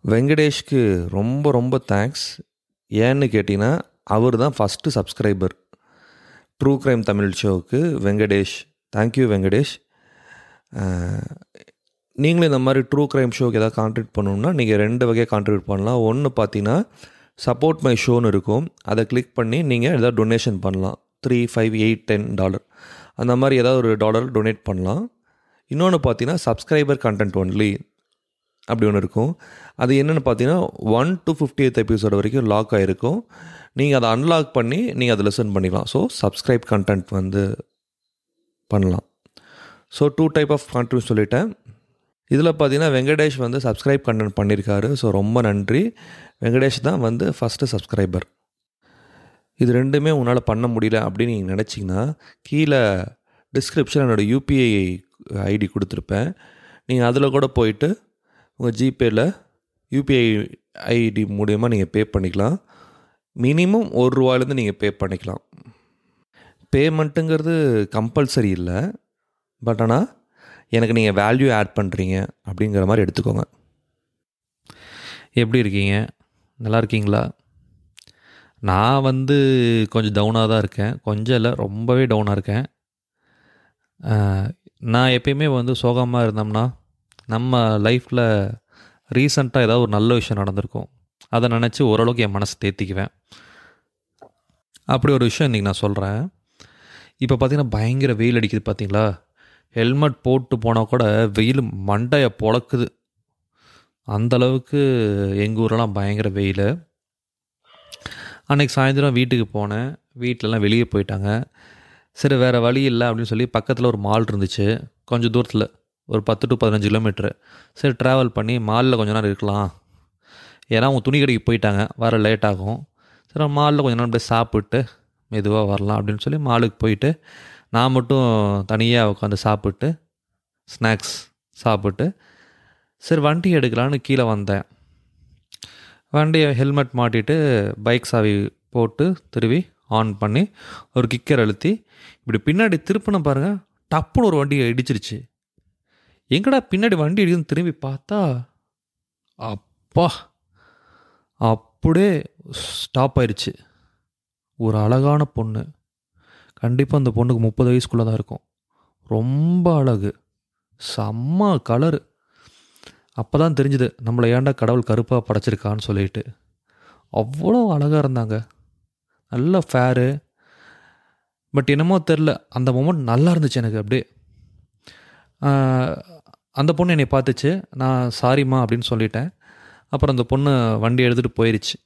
வெங்கடேஷ்க்கு ரொம்ப ரொம்ப தேங்க்ஸ் ஏன்னு கேட்டிங்கன்னா அவர் தான் first subscriber true crime Tamil ஷோவுக்கு வெங்கடேஷ் தேங்க்யூ வெங்கடேஷ் அஹ், நீங்களும் இந்த மாதிரி ட்ரூ க்ரைம் ஷோக்கு ஏதாவது கான்ட்ரிபியூட் பண்ணணும்னா நீங்கள் ரெண்டு வகையாக கான்ட்ரிபியூட் பண்ணலாம் ஒன்று பார்த்தீங்கன்னா சப்போர்ட் மை ஷோன்னு இருக்கும் அதை கிளிக் பண்ணி நீங்கள் ஏதாவது டொனேஷன் பண்ணலாம் three five eight ten dollar அந்த மாதிரி ஏதாவது ஒரு டாலர் டொனேட் பண்ணலாம் இன்னொன்று பார்த்தீங்கன்னா சப்ஸ்கிரைபர் கண்டென்ட் ஒன்லி அப்படி ஒன்று இருக்கும் அது என்னென்னு பார்த்தீங்கன்னா ஒன் டு ஃபிஃப்டியத் எபிசோடு வரைக்கும் லாக் ஆகிருக்கும் நீங்கள் அதை அன்லாக் பண்ணி நீங்கள் அதை லெசன் பண்ணிக்கலாம் ஸோ சப்ஸ்கிரைப் கண்டென்ட் வந்து பண்ணலாம் so two type of contribute சொல்லிட்டேன் இதில் பார்த்தீங்கன்னா வெங்கடேஷ் வந்து சப்ஸ்கிரைப் கண்டென்ட் பண்ணியிருக்காரு ஸோ ரொம்ப நன்றி வெங்கடேஷ் தான் வந்து ஃபஸ்ட்டு சப்ஸ்கிரைபர் இது ரெண்டுமே உன்னால் பண்ண முடியல அப்படின்னு நீங்கள் நினச்சிங்கன்னா கீழே டிஸ்கிரிப்ஷன் என்னோடய யூபிஐ ஐடி கொடுத்துருப்பேன் நீங்கள் அதில் கூட போயிட்டு உங்கள் ஜிபேயில் யூபிஐ ஐடி மூலியமாக நீங்கள் பே பண்ணிக்கலாம் மினிமம் ஒரு ரூபாயிலேருந்து நீங்கள் பே பண்ணிக்கலாம் பேமெண்ட்டுங்கிறது கம்பல்சரி இல்லை பட் ஆனால் எனக்கு நீங்கள் வேல்யூ ஆட் பண்ணுறீங்க அப்படிங்கிற மாதிரி எடுத்துக்கோங்க எப்படி இருக்கீங்க நல்லா இருக்கீங்களா நான் வந்து கொஞ்சம் டவுனாக தான் இருக்கேன் கொஞ்சம் இல்லை ரொம்பவே டவுனாக இருக்கேன் அஹ், நான் எப்பயுமே வந்து சோகமாக இருந்தோம்னா நம்ம லைஃப்பில் ரீசண்டாக ஏதாவது ஒரு நல்ல விஷயம் நடந்திருக்கும் அதை நினச்சி ஓரளவுக்கு என் மனசை தேத்திக்குவேன் அப்படி ஒரு விஷயம் இன்றைக்கி நான் சொல்கிறேன் இப்போ பார்த்தீங்கன்னா பயங்கர வெயில் அடிக்குது பார்த்தீங்களா ஹெல்மெட் போட்டு போனால் கூட வெயில் மண்டையை பொளக்குது அந்த அளவுக்கு எங்கள் ஊரெல்லாம் பயங்கர வெயில் அன்னைக்கு சாயந்தரம் வீட்டுக்கு போனேன் வீட்டிலலாம் வெளியே போயிட்டாங்க சரி வேறு வழி இல்லை அப்படின்னு சொல்லி பக்கத்தில் ஒரு மால் இருந்துச்சு கொஞ்சம் தூரத்தில் ஒரு பத்து டு பதினஞ்சு கிலோமீட்ரு சரி ட்ராவல் பண்ணி மாலில் கொஞ்ச நேரம் இருக்கலாம் ஏன்னா அவங்க துணி கடைக்கு போயிட்டாங்க வர லேட் ஆகும் சரி மாலில் கொஞ்ச நேரம் அப்படியே சாப்பிட்டு மெதுவாக வரலாம் அப்படின்னு சொல்லி மாலுக்கு போயிட்டு நான் மட்டும் தனியாக உட்காந்து சாப்பிட்டு ஸ்நாக்ஸ் சாப்பிட்டு சரி வண்டி எடுக்கலான்னு கீழே வந்தேன் வண்டியை ஹெல்மெட் மாட்டிட்டு பைக் சாவி போட்டு திருவி ஆன் பண்ணி ஒரு கிக்கர் அழுத்தி இப்படி பின்னாடி திருப்பின பாருங்க டப்புன்னு ஒரு வண்டியை இடிச்சிருச்சு எங்கடா பின்னாடி வண்டி இடிக்குதுன்னு திரும்பி பார்த்தா அப்பா அப்படியே ஸ்டாப் ஆயிடுச்சு ஒரு அழகான பொண்ணு கண்டிப்பாக அந்த பொண்ணுக்கு முப்பது வயசுக்குள்ளே தான் இருக்கும் ரொம்ப அழகு செம்ம கலரு அப்போ தான் தெரிஞ்சுது நம்மளை ஏன்டா கடவுள் கருப்பாக படைச்சிருக்கான்னு சொல்லிட்டு அவ்வளோ அழகாக இருந்தாங்க நல்ல ஃபேரு பட் என்னமோ தெரில அந்த மூமெண்ட் நல்லா இருந்துச்சு எனக்கு அப்படியே ஆஹ், அந்த பொண்ணு என்னை பார்த்துச்சு நான் சாரிம்மா அப்படின்னு சொல்லிட்டேன் அப்புறம் அந்த பொண்ணு வண்டி எடுத்துகிட்டு போயிருச்சு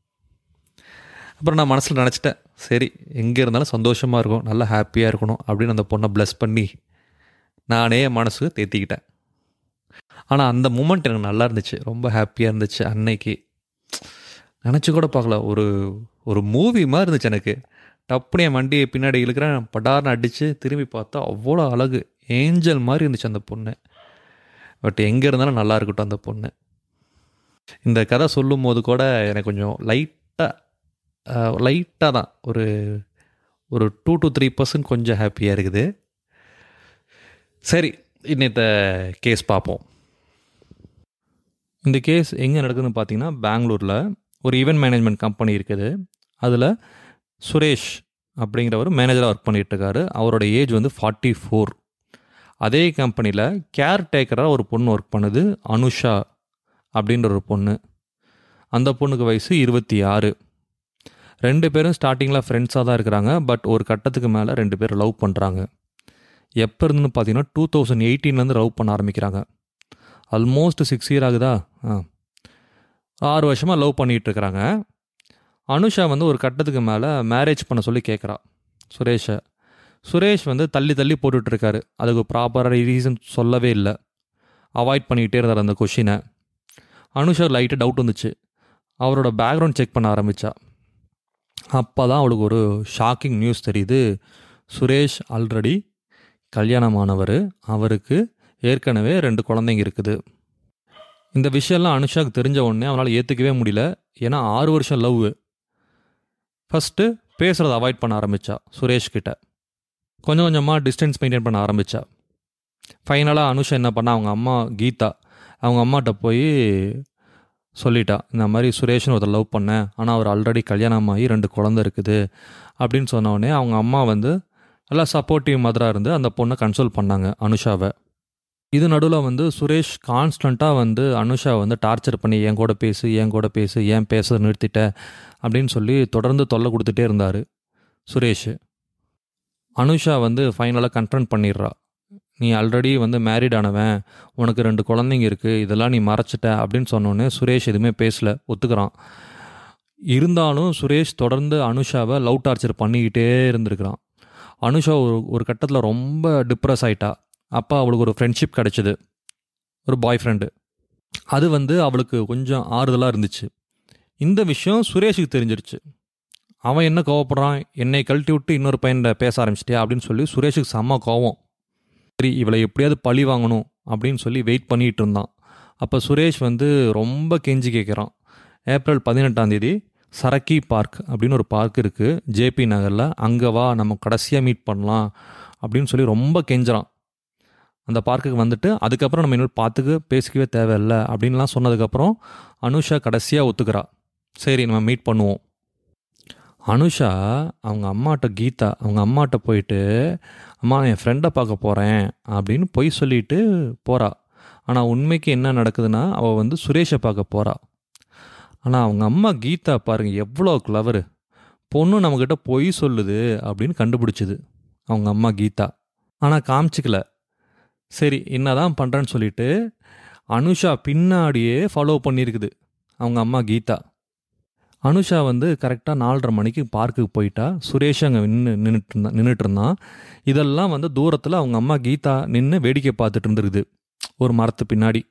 அப்புறம் நான் மனசில் நினச்சிட்டேன் சரி எங்கே இருந்தாலும் சந்தோஷமாக இருக்கும் நல்லா ஹாப்பியாக இருக்கணும் அப்படின்னு அந்த பொண்ணை ப்ளஸ் பண்ணி நானே என் மனசு தேத்திக்கிட்டேன் ஆனால் அந்த மூமெண்ட் எனக்கு நல்லா இருந்துச்சு ரொம்ப ஹாப்பியாக இருந்துச்சு அன்னைக்கு நினச்சி கூட பார்க்கல ஒரு ஒரு மூவி மாதிரி இருந்துச்சு எனக்கு டப்புனு என் வண்டியை பின்னாடி இழுக்கிறேன் படார்னு அடித்து திரும்பி பார்த்தா அவ்வளோ அழகு ஏஞ்சல் மாதிரி இருந்துச்சு அந்த பொண்ணு பட் எங்கே இருந்தாலும் நல்லா இருக்கட்டும் அந்த பொண்ணு இந்த கதை சொல்லும் போது கூட எனக்கு கொஞ்சம் லைட்டாக லைட்டாக தான் ஒரு ஒரு டூ டு த்ரீ பர்சன்ட் கொஞ்சம் ஹாப்பியாக இருக்குது சரி இன்னத்த கேஸ் பார்ப்போம் இந்த கேஸ் எங்கே நடக்குதுன்னு பார்த்தீங்கன்னா பெங்களூரில் ஒரு ஈவெண்ட் மேனேஜ்மெண்ட் கம்பெனி இருக்குது அதில் சுரேஷ் அப்படிங்கிறவர் மேனேஜராக ஒர்க் பண்ணிட்டு இருக்காரு அவரோட ஏஜ் வந்து ஃபார்ட்டி ஃபோர் அதே கம்பெனியில் கேர் டேக்கராக ஒரு பொண்ணு ஒர்க் பண்ணுது அனுஷா அப்படின்ற ஒரு பொண்ணு அந்த பொண்ணுக்கு வயசு இருபத்தி ஆறு ரெண்டு பேரும் ஸ்டார்டிங்கில் ஃப்ரெண்ட்ஸாக தான் இருக்கிறாங்க பட் ஒரு கட்டத்துக்கு மேலே ரெண்டு பேரும் லவ் பண்ணுறாங்க எப்போ இருந்துன்னு பார்த்தீங்கன்னா டூ தௌசண்ட் எயிட்டீன்லேருந்து லவ் பண்ண ஆரம்பிக்கிறாங்க ஆல்மோஸ்ட் சிக்ஸ் இயர் ஆகுதா ஆ ஆறு வருஷமாக லவ் பண்ணிகிட்டு இருக்கிறாங்க அனுஷா வந்து ஒரு கட்டத்துக்கு மேலே மேரேஜ் பண்ண சொல்லி கேட்குறா சுரேஷை சுரேஷ் வந்து தள்ளி தள்ளி போட்டுட்டு இருக்காரு அதுக்கு ப்ராப்பராக ரீசன் சொல்லவே இல்லை அவாய்ட் பண்ணிக்கிட்டே இருந்தார் அந்த கொஷினை அனுஷா லைட்டாக டவுட் வந்துச்சு அவரோட பேக்ரவுண்ட் செக் பண்ண ஆரம்பித்தா அப்போ தான் அவளுக்கு ஒரு ஷாக்கிங் நியூஸ் தெரியுது சுரேஷ் ஆல்ரெடி கல்யாணமானவர் அவருக்கு ஏற்கனவே ரெண்டு குழந்தைங்க இருக்குது இந்த விஷயம்லாம் அனுஷாக்கு தெரிஞ்ச உடனே அவனால் ஏற்றுக்கவே முடியல ஏன்னா ஆறு வருஷம் லவ் ஃபஸ்ட்டு பேசுகிறத அவாய்ட் பண்ண ஆரம்பித்தா சுரேஷ் கிட்ட கொஞ்சம் கொஞ்சமாக டிஸ்டன்ஸ் மெயின்டைன் பண்ண ஆரம்பித்தா ஃபைனலாக அனுஷா என்ன பண்ணா அவங்க அம்மா கீதா அவங்க அம்மாட்ட போய் சொல்லிட்டா இந்த மாதிரி சுரேஷ்னு ஒருத்தர் லவ் பண்ணேன் ஆனால் அவர் ஆல்ரெடி கல்யாணம் ஆகி ரெண்டு குழந்தை இருக்குது அப்படின்னு சொன்ன உடனே அவங்க அம்மா வந்து நல்லா சப்போர்ட்டிவ் மதராக இருந்து அந்த பொண்ணை கன்சோல் பண்ணாங்க அனுஷாவை இது நடுவில் வந்து சுரேஷ் கான்ஸ்டண்ட்டாக வந்து அனுஷா வந்து டார்ச்சர் பண்ணி என் கூட பேசு என் கூட பேசு ஏன் பேச நிறுத்திட்ட அப்படின்னு சொல்லி தொடர்ந்து தொல்லை கொடுத்துட்டே இருந்தார் சுரேஷ் அனுஷா வந்து ஃபைனலாக கன்ஃபரண்ட் பண்ணிடுறா நீ ஆல்ரெடி வந்து மேரிட் ஆனவன் உனக்கு ரெண்டு குழந்தைங்க இருக்குது இதெல்லாம் நீ மறைச்சிட்ட அப்படின்னு சொன்னோடனே சுரேஷ் எதுவுமே பேசல ஒத்துக்கிறான் இருந்தாலும் சுரேஷ் தொடர்ந்து அனுஷாவை லவ் டார்ச்சர் பண்ணிக்கிட்டே இருந்திருக்கிறான் அனுஷா ஒரு ஒரு கட்டத்தில் ரொம்ப டிப்ரெஸ் ஆயிட்டா அப்போ அவளுக்கு ஒரு ஃப்ரெண்ட்ஷிப் கிடச்சிது ஒரு பாய் ஃப்ரெண்டு அது வந்து அவளுக்கு கொஞ்சம் ஆறுதலாக இருந்துச்சு இந்த விஷயம் சுரேஷுக்கு தெரிஞ்சிருச்சு அவன் என்ன கோவப்படுறான் என்னை கழட்டி விட்டு இன்னொரு பையன்ட பேச ஆரம்பிச்சிட்டியா அப்படின்னு சொல்லி சுரேஷுக்கு செம்ம கோவம் சரி இவளை எப்படியாவது பழி வாங்கணும் அப்படின்னு சொல்லி வெயிட் பண்ணிகிட்டு இருந்தான் அப்போ சுரேஷ் வந்து ரொம்ப கெஞ்சி கேட்குறான் ஏப்ரல் பதினெட்டாம் தேதி சரக்கி பார்க் அப்படின்னு ஒரு பார்க் இருக்குது ஜேபி நகரில் அங்கே வா நம்ம கடைசியாக மீட் பண்ணலாம் அப்படின்னு சொல்லி ரொம்ப கெஞ்சுறான் அந்த பார்க்குக்கு வந்துட்டு அதுக்கப்புறம் நம்ம இன்னொரு பார்த்துக்கு பேசிக்கவே தேவையில்லை அப்படின்லாம் சொன்னதுக்கப்புறம் அனுஷா கடைசியாக ஒத்துக்கிறா சரி நம்ம மீட் பண்ணுவோம் அனுஷா அவங்க அம்மாட்ட கீதா அவங்க அம்மாட்ட போயிட்டு அம்மா நான் என் ஃப்ரெண்டை பார்க்க போகிறேன் அப்படின்னு பொய் சொல்லிட்டு போகிறா ஆனால் உண்மைக்கு என்ன நடக்குதுன்னா அவள் வந்து சுரேஷை பார்க்க போகிறா ஆனால் அவங்க அம்மா கீதா பாருங்க எவ்வளோ கிளவரு பொண்ணு நம்மக்கிட்ட பொய் சொல்லுது அப்படின்னு கண்டுபிடிச்சிது அவங்க அம்மா கீதா ஆனால் காமிச்சிக்கல சரி என்னதான் பண்ணுறேன்னு சொல்லிட்டு அனுஷா பின்னாடியே ஃபாலோ பண்ணியிருக்குது அவங்க அம்மா கீதா அனுஷா வந்து கரெக்டாக நாலரை மணிக்கு பார்க்குக்கு போயிட்டா சுரேஷ் அங்கே நின்று நின்றுட்டு இருந்தான் நின்றுட்டு இருந்தான் இதெல்லாம் வந்து தூரத்தில் அவங்க அம்மா கீதா நின்று வேடிக்கை பார்த்துட்டு இருந்திருக்குது ஒரு மரத்து பின்னாடி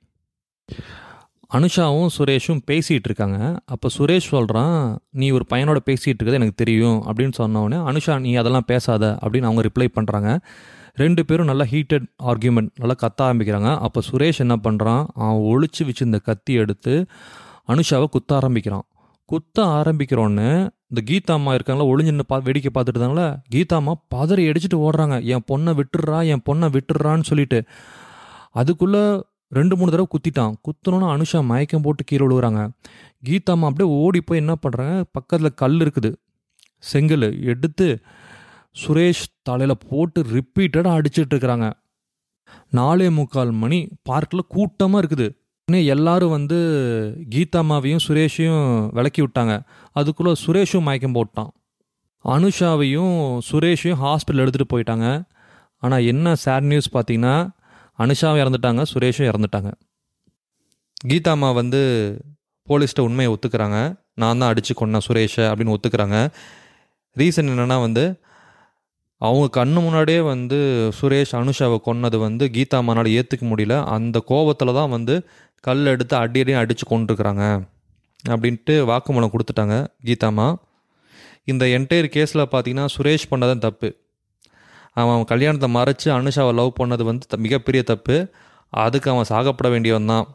அனுஷாவும் சுரேஷும் பேசிகிட்டு இருக்காங்க அப்போ சுரேஷ் சொல்கிறான் நீ ஒரு பையனோட பேசிகிட்டு இருக்கிறது எனக்கு தெரியும் அப்படின்னு சொன்னோடனே அனுஷா நீ அதெல்லாம் பேசாத அப்படின்னு அவங்க ரிப்ளை பண்ணுறாங்க ரெண்டு பேரும் நல்லா ஹீட்டட் ஆர்கியூமெண்ட் நல்லா கத்த ஆரம்பிக்கிறாங்க அப்போ சுரேஷ் என்ன பண்ணுறான் அவன் ஒழிச்சு வச்சிருந்த கத்தி எடுத்து அனுஷாவை குத்த ஆரம்பிக்கிறான் குத்த ஆரம்பிக்கிறோன்னு இந்த கீதா அம்மா இருக்காங்களா ஒளிஞ்சுன்னு பா வேடிக்கை பார்த்துட்டு இருந்தாங்களா கீதா அம்மா பதறி அடிச்சுட்டு ஓடுறாங்க என் பொண்ணை விட்டுடுறா என் பொண்ணை விட்டுடுறான்னு சொல்லிட்டு அதுக்குள்ளே ரெண்டு மூணு தடவை குத்திட்டான் குத்தணுன்னு அனுஷா மயக்கம் போட்டு கீழே விழுகுறாங்க கீதா அம்மா அப்படியே ஓடி போய் என்ன பண்ணுறாங்க பக்கத்தில் கல் இருக்குது செங்கல் எடுத்து சுரேஷ் தலையில் போட்டு ரிப்பீட்டடாக அடிச்சிட்டு இருக்கிறாங்க நாலே முக்கால் மணி பார்க்கில் கூட்டமாக இருக்குது இன்னும் எல்லாரும் வந்து கீதாமாவையும் சுரேஷையும் விளக்கி விட்டாங்க அதுக்குள்ளே சுரேஷும் மயக்கம் போட்டான் அனுஷாவையும் சுரேஷையும் ஹாஸ்பிட்டல் எடுத்துகிட்டு போயிட்டாங்க ஆனால் என்ன சேட் நியூஸ் பார்த்தீங்கன்னா அனுஷாவும் இறந்துட்டாங்க சுரேஷும் இறந்துட்டாங்க கீதாம்மா வந்து போலீஸ்கிட்ட உண்மையை ஒத்துக்கிறாங்க நான் தான் அடித்து கொன்னேன் சுரேஷை அப்படின்னு ஒத்துக்கிறாங்க ரீசன் என்னென்னா வந்து அவங்க கண்ணு முன்னாடியே வந்து சுரேஷ் அனுஷாவை கொன்னது வந்து கீதாம்மானால் ஏற்றுக்க முடியல அந்த கோபத்தில் தான் வந்து கல் எடுத்து அடி அடி அடித்து கொண்டிருக்கிறாங்க அப்படின்ட்டு வாக்குமூலம் கொடுத்துட்டாங்க கீதாம்மா இந்த என்டையர் கேஸில் பார்த்தீங்கன்னா சுரேஷ் பண்ணதான் தப்பு அவன் கல்யாணத்தை மறைச்சு அனுஷாவை லவ் பண்ணது வந்து த- மிகப்பெரிய தப்பு அதுக்கு அவன் சாகப்பட வேண்டியவன் தான்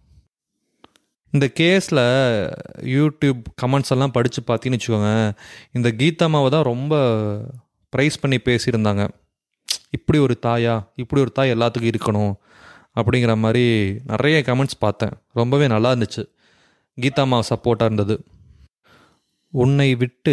இந்த கேஸில் யூடியூப் கமெண்ட்ஸ் எல்லாம் படித்து பார்த்தீங்கன்னு வச்சுக்கோங்க இந்த கீதாமாவை தான் ரொம்ப ப்ரைஸ் பண்ணி பேசியிருந்தாங்க இப்படி ஒரு தாயா இப்படி ஒரு தாய் எல்லாத்துக்கும் இருக்கணும் அப்படிங்கிற மாதிரி நிறைய கமெண்ட்ஸ் பார்த்தேன் ரொம்பவே நல்லா இருந்துச்சு கீதாமா சப்போர்ட்டாக இருந்தது உன்னை விட்டு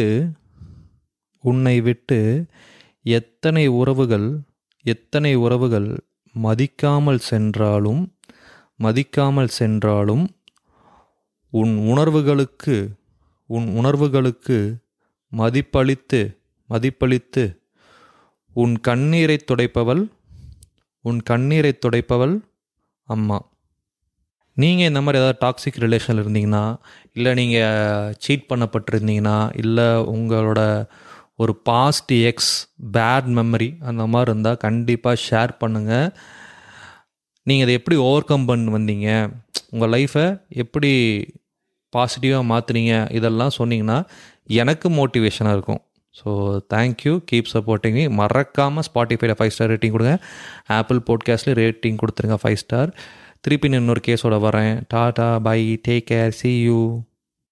உன்னை விட்டு எத்தனை உறவுகள் எத்தனை உறவுகள் மதிக்காமல் சென்றாலும் மதிக்காமல் சென்றாலும் உன் உணர்வுகளுக்கு உன் உணர்வுகளுக்கு மதிப்பளித்து மதிப்பளித்து உன் கண்ணீரை துடைப்பவள் உன் கண்ணீரை துடைப்பவள் அம்மா நீங்கள் இந்த மாதிரி ஏதாவது டாக்ஸிக் ரிலேஷனில் இருந்தீங்கன்னா இல்லை நீங்கள் சீட் பண்ணப்பட்டிருந்தீங்கன்னா இல்லை உங்களோட ஒரு பாஸ்ட் எக்ஸ் பேட் மெமரி அந்த மாதிரி இருந்தால் கண்டிப்பாக ஷேர் பண்ணுங்கள் நீங்கள் அதை எப்படி ஓவர் கம் பண்ணி வந்தீங்க உங்கள் லைஃப்பை எப்படி பாசிட்டிவாக மாற்றுனீங்க இதெல்லாம் சொன்னீங்கன்னா எனக்கு மோட்டிவேஷனாக இருக்கும் so thank you keep supporting me மறக்காமல் ஸ்பாட்டிஃபைல ஃபைவ் ஸ்டார் ரேட்டிங் கொடுங்க ஆப்பிள் பாட்காஸ்ட்லேயும் ரேட்டிங் கொடுத்துருங்க ஃபைவ் ஸ்டார் திருப்பி நான் இன்னொரு கேஸோட வரேன் ta ta bye take care see you